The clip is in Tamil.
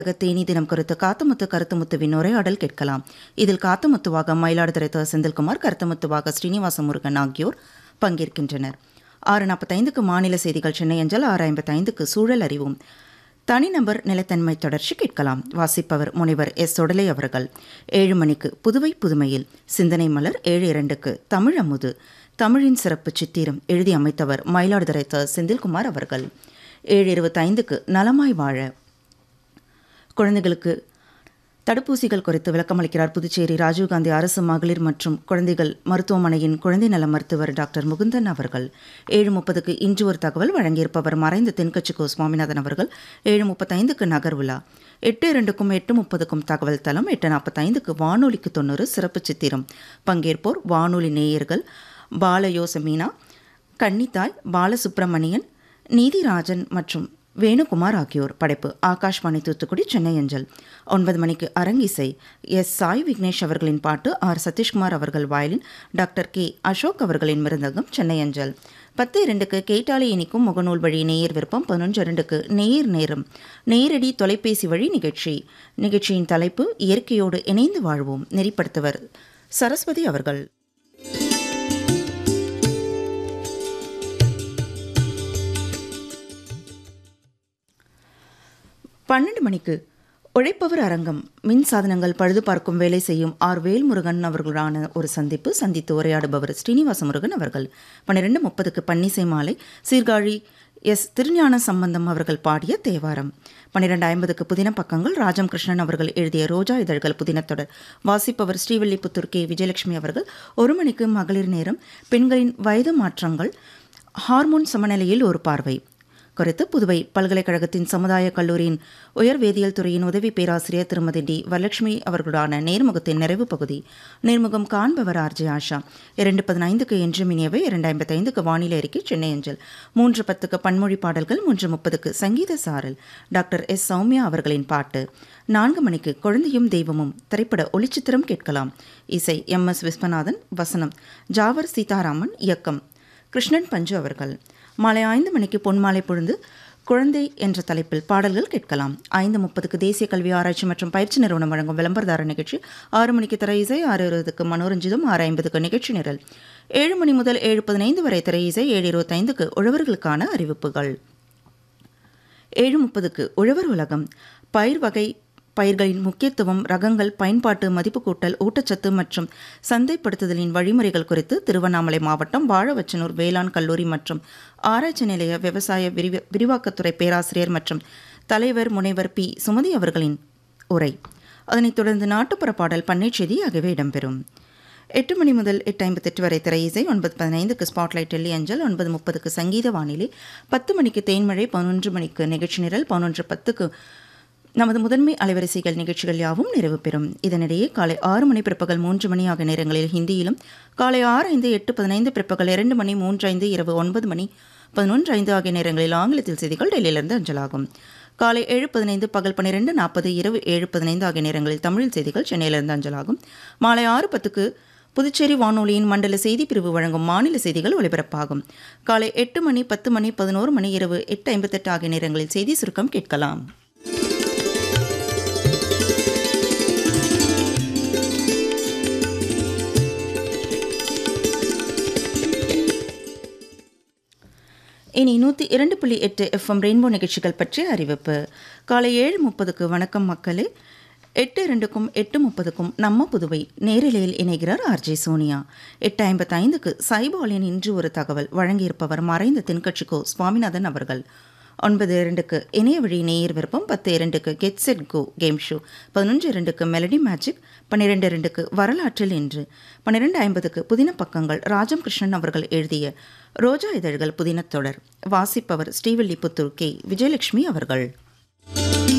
தேனி தினம் குறித்து காத்தமுத்து கருத்துமுத்துவின் உரையாடல் கேட்கலாம் இதில் காத்தமுத்துவாக மயிலாடுதுறை த செந்தில்குமார் கருத்தமுத்துவாக ஸ்ரீனிவாச முருகன் ஆகியோர் பங்கேற்கின்றனர் ஆறு நாற்பத்தைந்துக்கு மாநில செய்திகள் சென்னை அஞ்சல் ஆறு ஐம்பத்தைந்துக்கு சூழல் அறிவும் தனிநபர் நிலைத்தன்மை தொடர்ச்சி கேட்கலாம் வாசிப்பவர் முனைவர் எஸ் சொடலை அவர்கள் ஏழு மணிக்கு புதுவை புதுமையில் சிந்தனை மலர் ஏழு இரண்டுக்கு தமிழ் அமுது தமிழின் சிறப்பு சித்திரம் எழுதி அமைத்தவர் மயிலாடுதுறை த செந்தில்குமார் அவர்கள் ஏழு இருபத்தைந்துக்கு நலமாய் வாழ குழந்தைகளுக்கு தடுப்பூசிகள் குறித்து விளக்கமளிக்கிறார் புதுச்சேரி ராஜீவ்காந்தி அரசு மகளிர் மற்றும் குழந்தைகள் மருத்துவமனையின் குழந்தை நல மருத்துவர் டாக்டர் முகுந்தன் அவர்கள் ஏழு முப்பதுக்கு இன்று ஒரு தகவல் வழங்கியிருப்பவர் மறைந்த தென்கட்சி கோ சுவாமிநாதன் அவர்கள் ஏழு முப்பத்தைந்துக்கு நகர் விழா எட்டு இரண்டுக்கும் எட்டு முப்பதுக்கும் தகவல் தளம் எட்டு நாற்பத்தைந்துக்கு வானொலிக்கு தொண்ணூறு சிறப்பு சித்திரம் பங்கேற்போர் வானொலி நேயர்கள் பாலயோசமீனா கன்னித்தாய் பாலசுப்பிரமணியன் நீதிராஜன் மற்றும் வேணுகுமார் ஆகியோர் படைப்பு ஆகாஷ்வாணி தூத்துக்குடி சென்னை அஞ்சல் ஒன்பது மணிக்கு அரங்கிசை எஸ் சாய் விக்னேஷ் அவர்களின் பாட்டு ஆர் சதீஷ்குமார் அவர்கள் வயலின் டாக்டர் கே அசோக் அவர்களின் மிருந்தகம் சென்னை அஞ்சல் பத்து இரண்டுக்கு கேட்டாலே இனிக்கும் முகநூல் வழி நேயர் விருப்பம் பதினொன்று இரண்டுக்கு நேர் நேரம் நேரடி தொலைபேசி வழி நிகழ்ச்சி நிகழ்ச்சியின் தலைப்பு இயற்கையோடு இணைந்து வாழ்வோம் நெறிப்படுத்துவர் சரஸ்வதி அவர்கள் பன்னெண்டு மணிக்கு உழைப்பவர் அரங்கம் மின் சாதனங்கள் பழுது பார்க்கும் வேலை செய்யும் ஆர் வேல்முருகன் அவர்களான ஒரு சந்திப்பு சந்தித்து உரையாடுபவர் ஸ்ரீனிவாச முருகன் அவர்கள் பன்னிரெண்டு முப்பதுக்கு பன்னிசை மாலை சீர்காழி எஸ் திருஞான சம்பந்தம் அவர்கள் பாடிய தேவாரம் பன்னிரெண்டு ஐம்பதுக்கு புதின பக்கங்கள் ராஜம் கிருஷ்ணன் அவர்கள் எழுதிய ரோஜா இதழ்கள் புதினத்தொடர் வாசிப்பவர் ஸ்ரீவில்லிபுத்தூர் கே விஜயலட்சுமி அவர்கள் ஒரு மணிக்கு மகளிர் நேரம் பெண்களின் வயது மாற்றங்கள் ஹார்மோன் சமநிலையில் ஒரு பார்வை குறித்து புதுவை பல்கலைக்கழகத்தின் சமுதாய கல்லூரியின் உயர் வேதியியல் துறையின் உதவி பேராசிரியர் திருமதி டி வரலட்சுமி அவர்களுடான நேர்முகத்தின் நிறைவு பகுதி நேர்முகம் காண்பவர் ஆர்ஜே ஆஷா இரண்டு பதினைந்துக்கு என்று மினியவை இரண்டு ஐம்பத்தைந்துக்கு வானிலை அறிக்கை சென்னை அஞ்சல் மூன்று பத்துக்கு பன்மொழி பாடல்கள் மூன்று முப்பதுக்கு சங்கீத சாரல் டாக்டர் எஸ் சௌமியா அவர்களின் பாட்டு நான்கு மணிக்கு குழந்தையும் தெய்வமும் திரைப்பட ஒளிச்சித்திரம் கேட்கலாம் இசை எம் எஸ் விஸ்வநாதன் வசனம் ஜாவர் சீதாராமன் இயக்கம் கிருஷ்ணன் பஞ்சு அவர்கள் மாலை ஐந்து மணிக்கு பொன்மாலை பொழுது குழந்தை என்ற தலைப்பில் பாடல்கள் கேட்கலாம் ஐந்து முப்பதுக்கு தேசிய கல்வி ஆராய்ச்சி மற்றும் பயிற்சி நிறுவனம் வழங்கும் விளம்பரதார நிகழ்ச்சி ஆறு மணிக்கு திரை இசை ஆறு இருபதுக்கு மனோரஞ்சிதம் ஆறு ஐம்பதுக்கு நிகழ்ச்சி நிரல் ஏழு மணி முதல் ஏழு பதினைந்து வரை திரை இசை ஏழு இருபத்தைந்துக்கு உழவர்களுக்கான அறிவிப்புகள் ஏழு முப்பதுக்கு உழவர் உலகம் பயிர் வகை பயிர்களின் முக்கியத்துவம் ரகங்கள் பயன்பாட்டு மதிப்பு கூட்டல் ஊட்டச்சத்து மற்றும் சந்தைப்படுத்துதலின் வழிமுறைகள் குறித்து திருவண்ணாமலை மாவட்டம் வாழவச்சனூர் வேளாண் கல்லூரி மற்றும் ஆராய்ச்சி நிலைய விவசாய விரிவ விரிவாக்கத்துறை பேராசிரியர் மற்றும் தலைவர் முனைவர் பி சுமதி அவர்களின் உரை அதனைத் தொடர்ந்து நாட்டுப்புற பாடல் பண்ணைச் செய்தி ஆகியவை இடம்பெறும் எட்டு மணி முதல் எட்டு ஐம்பத்தெட்டு வரை திரை இசை ஒன்பது பதினைந்துக்கு ஸ்பாட்லைட் டெல்லி அஞ்சல் ஒன்பது முப்பதுக்கு சங்கீத வானிலை பத்து மணிக்கு தேன்மழை பதினொன்று மணிக்கு நிகழ்ச்சி நிரல் பதினொன்று பத்துக்கு நமது முதன்மை அலைவரிசைகள் நிகழ்ச்சிகள் யாவும் நிறைவு பெறும் இதனிடையே காலை ஆறு மணி பிற்பகல் மூன்று மணி ஆகிய நேரங்களில் ஹிந்தியிலும் காலை ஆறு ஐந்து எட்டு பதினைந்து பிற்பகல் இரண்டு மணி மூன்று ஐந்து இரவு ஒன்பது மணி பதினொன்று ஐந்து ஆகிய நேரங்களில் ஆங்கிலத்தில் செய்திகள் டெல்லியிலிருந்து அஞ்சலாகும் காலை ஏழு பதினைந்து பகல் பன்னிரெண்டு நாற்பது இரவு ஏழு பதினைந்து ஆகிய நேரங்களில் தமிழில் செய்திகள் சென்னையிலிருந்து அஞ்சலாகும் மாலை ஆறு பத்துக்கு புதுச்சேரி வானொலியின் மண்டல செய்தி பிரிவு வழங்கும் மாநில செய்திகள் ஒலிபரப்பாகும் காலை எட்டு மணி பத்து மணி பதினோரு மணி இரவு எட்டு ஐம்பத்தெட்டு ஆகிய நேரங்களில் செய்தி சுருக்கம் கேட்கலாம் இனி நூற்றி இரண்டு புள்ளி எட்டு எஃப்எம் ரெயின்போ நிகழ்ச்சிகள் பற்றிய அறிவிப்பு காலை ஏழு முப்பதுக்கு வணக்கம் மக்களே எட்டு இரண்டுக்கும் எட்டு முப்பதுக்கும் நம்ம புதுவை நேரிலையில் இணைகிறார் ஆர்ஜே சோனியா எட்டு ஐம்பத்தைந்துக்கு சைபாலின் இன்று ஒரு தகவல் வழங்கியிருப்பவர் மறைந்த தென்கட்சிக்கோ சுவாமிநாதன் அவர்கள் ஒன்பது இரண்டுக்கு இணைய வழி நேயர் விருப்பம் பத்து இரண்டுக்கு get set go game show பதினொன்று இரண்டுக்கு மெலடி மேஜிக் பன்னிரெண்டு இரண்டுக்கு வரலாற்றில் இன்று பன்னிரெண்டு ஐம்பதுக்கு புதின பக்கங்கள் ராஜம் கிருஷ்ணன் அவர்கள் எழுதிய ரோஜா இதழ்கள் புதினத் தொடர் வாசிப்பவர் ஸ்ரீவில்லிபுத்தூர் கே விஜயலட்சுமி அவர்கள்